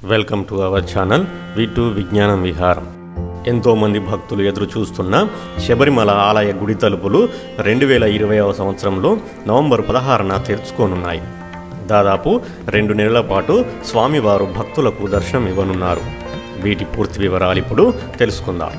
welcome to our channel V two Vignanam Viharam ఎంతోమంది భక్తులు ఎదురు చూస్తున్న శబరిమల ఆలయ గుడి తలుపులు రెండు వేల ఇరవైవ సంవత్సరంలో నవంబర్ పదహారున తెరుచుకోనున్నాయి దాదాపు రెండు నెలల పాటు స్వామివారు భక్తులకు దర్శనం ఇవ్వనున్నారు వీటి పూర్తి వివరాలు ఇప్పుడు తెలుసుకుందాం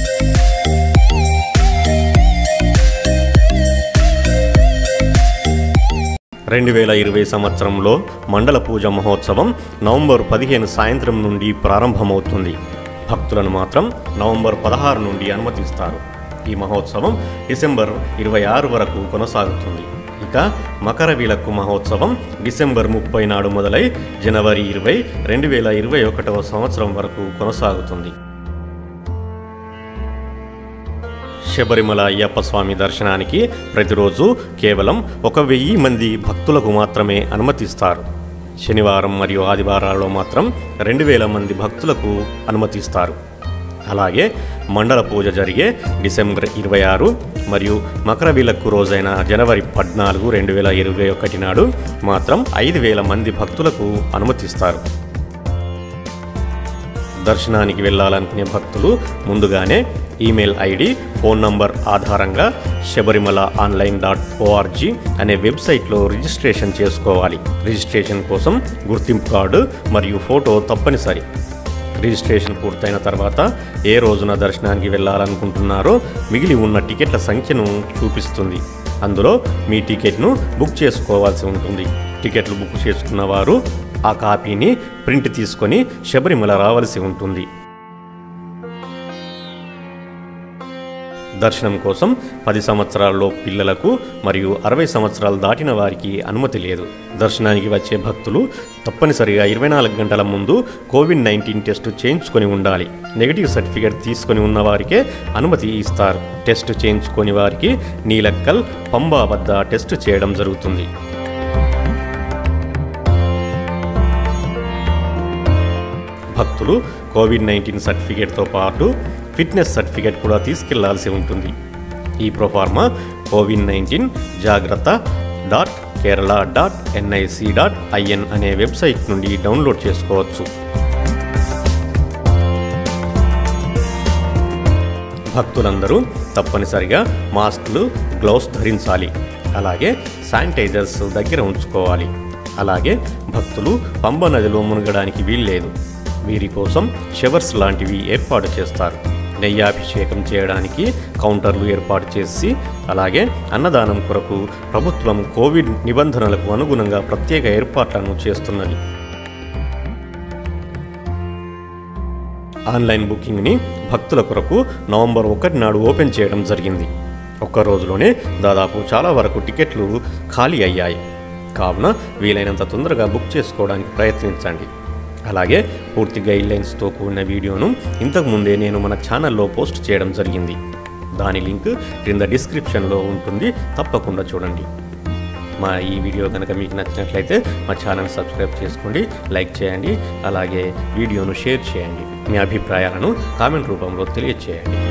రెండు వేల ఇరవై సంవత్సరంలో మండల పూజ మహోత్సవం నవంబర్ పదిహేను సాయంత్రం నుండి ప్రారంభమవుతుంది భక్తులను మాత్రం నవంబర్ పదహారు నుండి అనుమతిస్తారు ఈ మహోత్సవం డిసెంబర్ ఇరవై ఆరు వరకు కొనసాగుతుంది ఇక మకర విలక్కు మహోత్సవం డిసెంబర్ ముప్పై నాడు మొదలై జనవరి ఇరవై రెండు వేల ఇరవై ఒకటవ సంవత్సరం వరకు కొనసాగుతుంది శబరిమల అయ్యప్ప స్వామి దర్శనానికి ప్రతిరోజు కేవలం ఒక వెయ్యి మంది భక్తులకు మాత్రమే అనుమతిస్తారు శనివారం మరియు ఆదివారాల్లో మాత్రం రెండు వేల మంది భక్తులకు అనుమతిస్తారు అలాగే మండల పూజ జరిగే డిసెంబర్ ఇరవై ఆరు మరియు మకర విలక్కు రోజైన జనవరి పద్నాలుగు రెండు వేల ఇరవై ఒకటి నాడు మాత్రం ఐదు వేల మంది భక్తులకు అనుమతిస్తారు దర్శనానికి వెళ్ళాలనుకునే భక్తులు ముందుగానే ఈమెయిల్ ఐడి ఫోన్ నంబర్ ఆధారంగా శబరిమల ఆన్లైన్ డాట్ ఓఆర్జీ అనే వెబ్సైట్లో రిజిస్ట్రేషన్ చేసుకోవాలి రిజిస్ట్రేషన్ కోసం గుర్తింపు కార్డు మరియు ఫోటో తప్పనిసరి రిజిస్ట్రేషన్ పూర్తయిన తర్వాత ఏ రోజున దర్శనానికి వెళ్ళాలనుకుంటున్నారో మిగిలి ఉన్న టికెట్ల సంఖ్యను చూపిస్తుంది అందులో మీ టికెట్ను బుక్ చేసుకోవాల్సి ఉంటుంది టికెట్లు బుక్ చేసుకున్న వారు ఆ కాపీని ప్రింట్ తీసుకొని శబరిమల రావాల్సి ఉంటుంది దర్శనం కోసం పది సంవత్సరాల్లో పిల్లలకు మరియు అరవై సంవత్సరాలు దాటిన వారికి అనుమతి లేదు దర్శనానికి వచ్చే భక్తులు తప్పనిసరిగా ఇరవై నాలుగు గంటల ముందు కోవిడ్ నైన్టీన్ టెస్ట్ చేయించుకొని ఉండాలి నెగిటివ్ సర్టిఫికేట్ తీసుకొని ఉన్న వారికే అనుమతి ఇస్తారు టెస్ట్ చేయించుకొని వారికి నీలక్కల్ పంబా వద్ద టెస్ట్ చేయడం జరుగుతుంది భక్తులు కోవిడ్ నైన్టీన్ సర్టిఫికేట్తో పాటు ఫిట్నెస్ సర్టిఫికేట్ కూడా తీసుకెళ్లాల్సి ఉంటుంది ఈ proforma Covid nineteen Jagratha dot Kerala dot NIC dot IN అనే వెబ్సైట్ నుండి డౌన్లోడ్ చేసుకోవచ్చు భక్తులందరూ తప్పనిసరిగా మాస్కులు గ్లౌస్ ధరించాలి అలాగే శానిటైజర్స్ దగ్గర ఉంచుకోవాలి అలాగే భక్తులు పంబ నదిలో మునగడానికి వీల్లేదు వీరి కోసం షవర్స్ లాంటివి ఏర్పాటు చేస్తారు నెయ్యాభిషేకం చేయడానికి కౌంటర్లు ఏర్పాటు చేసి అలాగే అన్నదానం కొరకు ప్రభుత్వం కోవిడ్ నిబంధనలకు అనుగుణంగా ప్రత్యేక ఏర్పాట్లను చేస్తున్నది ఆన్లైన్ బుకింగ్ని భక్తుల కొరకు నవంబర్ ఒకటి నాడు ఓపెన్ చేయడం జరిగింది ఒక్క రోజులోనే దాదాపు చాలా వరకు టికెట్లు ఖాళీ అయ్యాయి కావున వీలైనంత తొందరగా బుక్ చేసుకోవడానికి ప్రయత్నించండి అలాగే పూర్తి గైడ్లైన్స్తో కూడిన వీడియోను ఇంతకుముందే నేను మన ఛానల్లో పోస్ట్ చేయడం జరిగింది దాని లింక్ క్రింద డిస్క్రిప్షన్లో ఉంటుంది తప్పకుండా చూడండి మా ఈ వీడియో కనుక మీకు నచ్చినట్లయితే మా ఛానల్ సబ్స్క్రైబ్ చేసుకోండి లైక్ చేయండి అలాగే వీడియోను షేర్ చేయండి మీ అభిప్రాయాలను కామెంట్ రూపంలో తెలియజేయండి